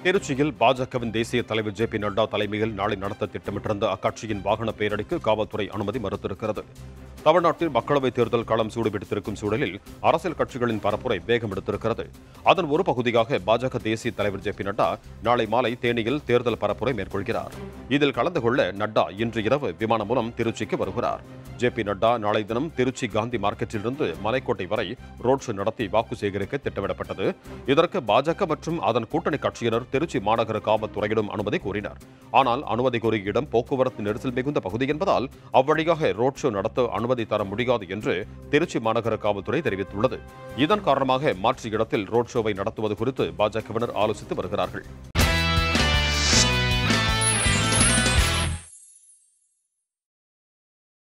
திருச்சியில் பாஜகவின் தேசிய தலைவர் ஜே பி நட்டா தலைமையில் நாளை நடத்த திட்டமிட்டிருந்த அக்கட்சியின் வாகன பேரணிக்கு காவல்துறை அனுமதி மறுத்திருக்கிறது தமிழ்நாட்டில் மக்களவைத் தேர்தல் களம் சூடுபிடித்திருக்கும் சூழலில் அரசியல் கட்சிகளின் பரப்புரை வேகம் எடுத்திருக்கிறது அதன் ஒரு பகுதியாக பாஜக தேசிய தலைவர் ஜே பி நட்டா நாளை மாலை தேனியில் தேர்தல் பரப்புரை மேற்கொள்கிறார் இதில் கலந்து கொள்ள நட்டா இன்று இரவு விமானம் மூலம் திருச்சிக்கு வருகிறார் ஜே பி நட்டா நாளை தினம் திருச்சி காந்தி மார்க்கெட்டிலிருந்து மலைக்கோட்டை வரை ரோட் ஷோ நடத்தி வாக்கு சேகரிக்க திட்டமிடப்பட்டது இதற்கு பாஜக மற்றும் அதன் கூட்டணி கட்சியினர் திருச்சி மாநகர காவல்துறையிடம் அனுமதி கோரினர் ஆனால் அனுமதி கோரிய இடம் போக்குவரத்து நெரிசல் மிகுந்த பகுதி என்பதால் அவ்வழியாக ரோட் ஷோ நடத்த அனுமதி தர முடியாது என்று திருச்சி மாநகர காவல்துறை தெரிவித்துள்ளது இதன் காரணமாக மாற்று இடத்தில் ரோட் ஷோவை நடத்துவது குறித்து பாஜகவினர் ஆலோசித்து வருகிறார்கள்